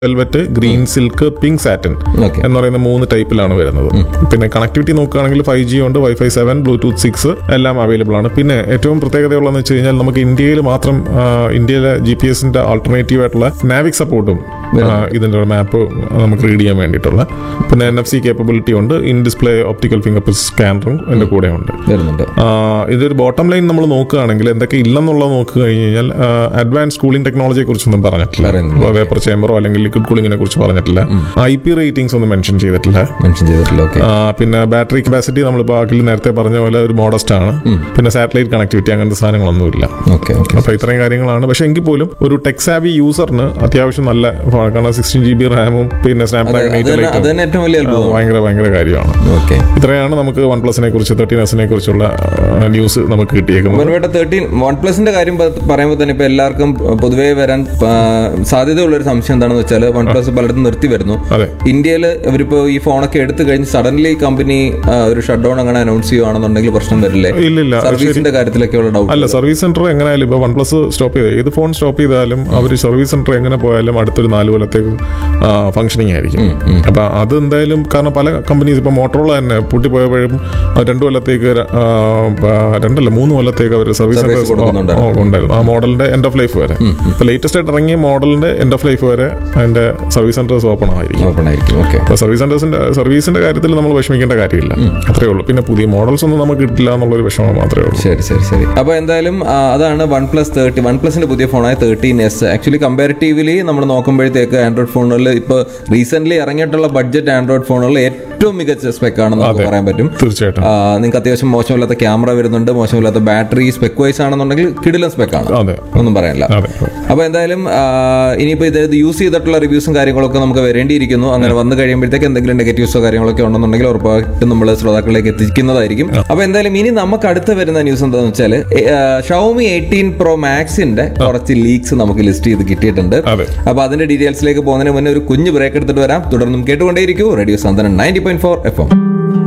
Velvet green silk pink satin okay എന്ന് പറയുന്ന മൂന്ന് ടൈപ്പിലാണ് വരുന്നത് പിന്നെ കണക്ടിവിറ്റി നോക്കുകയാണെങ്കിൽ ഫൈവ് ജി ഉണ്ട് വൈഫൈ സെവൻ ബ്ലൂടൂത്ത് സിക്സ് എല്ലാം അവൈലബിൾ ആണ് പിന്നെ ഏറ്റവും പ്രത്യേകതയുള്ളതെന്ന് വെച്ച് കഴിഞ്ഞാൽ നമുക്ക് ഇന്ത്യയിൽ മാത്രം ആ, ഇന്ത്യയിലെ ജി പി എസിന്റെ ആൾട്ടർനേറ്റീവ് ആയിട്ടുള്ള നാവിക് സപ്പോർട്ടും ഇതിന്റെ മാപ്പ് നമുക്ക് റീഡ് ചെയ്യാൻ വേണ്ടിയിട്ടുള്ള പിന്നെ എൻ എഫ് സി കേപ്പബിലിറ്റി ഉണ്ട് in display optical fingerprint സ്കാനറും എൻ്റെ കൂടെ ഉണ്ട് വരുന്നുണ്ട് ആ, ഇതൊരു ബോട്ടം ലൈൻ നമ്മൾ നോക്കുകയാണെങ്കിൽ എന്തൊക്കെ ഇല്ലെന്നുള്ളത് നോക്കുക കഴിഞ്ഞ് കഴിഞ്ഞാൽ അഡ്വാൻസ് കൂളിംഗ് ടെക്നോളജിയെ കുറിച്ചൊന്നും പറഞ്ഞിട്ടില്ല പറയുന്നില്ല. വേപ്പർ ചേമ്പറോ അല്ലെങ്കിൽ ലിക്വിഡ് കൂളിങ്ങിനെ കുറിച്ച് പറഞ്ഞിട്ടില്ല ഐ പി റേറ്റിംഗ്സ് ഒന്നും മെൻഷൻ ചെയ്തിട്ടില്ല മെൻഷൻ ചെയ്തിട്ടില്ല ഓക്കെ ആ, പിന്നെ ബാറ്ററി കപ്പാസിറ്റി നമ്മൾ ബാക്കിൽ നേരത്തെ പറഞ്ഞ പോലെ ഒരു മോഡസ്റ്റ് ആണ് പിന്നെ സാറ്റലൈറ്റ് കണക്ടിവിറ്റി അങ്ങനത്തെ സാധനങ്ങളൊന്നുമില്ല ഓക്കെ ഓക്കെ അപ്പൊ ഇത്രയും കാര്യങ്ങളാണ് പക്ഷെ എങ്കിൽ പോലും ഒരു ടെക്സാവി യൂസറിന് അത്യാവശ്യം നല്ല phone ആണ്. കാരണം സിക്സ്റ്റീൻ ജി ബി റാമും പിന്നെ സ്നാപ്ഡ്രാഗൺ അത് എയ്റ്റ് തന്നെ അത് തന്നെ ഏറ്റവും വലിയ അത്ഭുതം ഭയങ്കര ഭയങ്കര കാര്യമാണ് ഓക്കെ ഇത്രയാണ് നമുക്ക് വൺ പ്ലസിനെ കുറിച്ച് തേർട്ടീൻ എസിനെ കുറിച്ചുള്ള ന്യൂസ് നമുക്ക് കിട്ടിയേക്കുന്നത് വൺവേട്ട തേർട്ടീൻ വൺ പ്ലസിന്റെ കാര്യം പ- പറയുമ്പോൾ തന്നെ ഇപ്പൊ എല്ലാവർക്കും പൊതുവേ വരാൻ ആ, സാധ്യതയുള്ള ഒരു സംശയം എന്താണെന്ന് വെച്ചാൽ വൺ പ്ലസ് പലയിടത്തും നിർത്തി വരുന്നു അതെ ഇന്ത്യയിൽ ഇവരിപ്പോ ഈ ഫോണൊക്കെ എടുത്തു കഴിഞ്ഞ് സഡൻലി കമ്പനി ഒരു ഷട്ട് ഡൗൺ അങ്ങനെ അനൗൺസ് ചെയ്യുവാണെന്നുണ്ടെങ്കിൽ പ്രശ്നം വരില്ലേ ഇല്ലില്ല സർവീസിന്റെ കാര്യത്തിലൊക്കെയുള്ള ഡൗട്ട് അല്ല സർവീസ് സെന്റർ എങ്ങനെയായാലും ഇപ്പൊ വൺ പ്ലസ് സ്റ്റോപ്പ് ചെയ്ത് ഏത് ഫോൺ സ്റ്റോപ്പ് ചെയ്താലും അവർ സർവീസ് സെന്റർ എങ്ങനെ പോയാലും അടുത്തൊരു നാല് കൊല്ലത്തേക്ക് ഫംഗ്ഷനിങ് ആയിരിക്കും അപ്പൊ അത് എന്തായാലും കാരണം പല കമ്പനീസ് ഇപ്പൊ മോട്ടോറോള തന്നെ പൊട്ടിപ്പോയപ്പോഴും അത് രണ്ടു കൊല്ലത്തേക്ക് ര- ആ, ആ, രണ്ടല്ല മൂന്ന് കൊല്ലത്തേക്ക് അവർ സർവീസ് Service സെന്റർ കൊടുക്കുന്നുണ്ടായിരുന്നു. ഉണ്ടായിരുന്നു ആ മോഡലിന്റെ എൻഡ് ഓഫ് ലൈഫ് വരെ ഇപ്പൊ ലേറ്റസ്റ്റ് ആയിട്ട് ഇറങ്ങിയ മോഡലിന്റെ എൻഡ് ഓഫ് ലൈഫ് വരെ അതിന്റെ സർവീസ് സെന്റേഴ്സ് ഓപ്പൺ ആയിരിക്കും ഓപ്പൺ ആയിരിക്കും ഓക്കെ അപ്പൊ സർവീസ് സെന്റേഴ്സിന്റെ സർവീസിന്റെ കാര്യത്തിൽ നമ്മൾ വിഷമിക്കേണ്ട കാര്യമില്ല അത്രേ ഉള്ളൂ പിന്നെ പുതിയ മോഡൽസ് ഒന്നും നമുക്ക് കിട്ടില്ല എന്നുള്ളൊരു വിഷമം മാത്രമേ ഉള്ളൂ ശരി ശരി ശരി അപ്പൊ എന്തായാലും ആ, അതാണ് വൺ പ്ലസ് തേർട്ടി വൺ പ്ലസിന്റെ പുതിയ ഫോണായ തേർട്ടീൻ എസ് ആക്ച്വലി കമ്പാരിറ്റീവ്ലി നമ്മൾ നോക്കുമ്പോഴത്തേക്ക് ആൻഡ്രോയിഡ് ഫോണുകളിൽ ഇപ്പൊ റീസെന്റ് ഇറങ്ങിയിട്ടുള്ള ബഡ്ജറ്റ് ആൻഡ്രോയിഡ് ഫോണുകളിൽ ഏറ്റവും മികച്ച സ്പെക് ആണെന്ന് നമുക്ക് പറയാൻ പറ്റും തീർച്ചയായിട്ടും നിങ്ങൾക്ക് അത്യാവശ്യം മോശമില്ലാത്ത ക്യാമറ വരുന്നുണ്ട് മോശമില്ലാത്ത ബാറ്ററി സ്പെക് വൈസ് ആണെന്നുണ്ടെങ്കിൽ കിടിലൻ സ്പെക് ആണ് അതെ ഒന്നും പറയാനില്ല അതെ അപ്പൊ എന്തായാലും ആ, ഇനിയിപ്പോ ഇത് യൂസ് ചെയ്തിട്ടുള്ള റിവ്യൂസും കാര്യങ്ങളൊക്കെ നമുക്ക് വരേണ്ടിയിരിക്കുന്നു അങ്ങനെ വന്നു കഴിയുമ്പോഴത്തേക്ക് എന്തെങ്കിലും നെഗറ്റീവ്സോ കാര്യങ്ങളൊക്കെ ഉണ്ടെന്നുണ്ടെങ്കിൽ ഉറപ്പായിട്ടും നമ്മൾ ശ്രോതാക്കളിലേക്ക് എത്തിക്കുന്നതായിരിക്കും അപ്പൊ എന്തായാലും ഇനി നമുക്ക് അടുത്ത് വരുന്ന ന്യൂസ് എന്താണെന്ന് വെച്ചാൽ ഷവമി എയ്റ്റീൻ പ്രോ മാക്സിന്റെ കുറച്ച് ലീക്സ് നമുക്ക് ലിസ്റ്റ് ചെയ്ത് കിട്ടിയിട്ടുണ്ട് അതെ അപ്പൊ അതിന്റെ ഡീറ്റെയിൽസിലേക്ക് പോകുന്നതിന് മുന്നേ ഒരു കുഞ്ഞ് ബ്രേക്ക് എടുത്തിട്ട് വരാം തുടർന്നും കേട്ടുകൊണ്ടേയിരിക്കൂ റേഡിയോ സന്ദനം ninety point four F M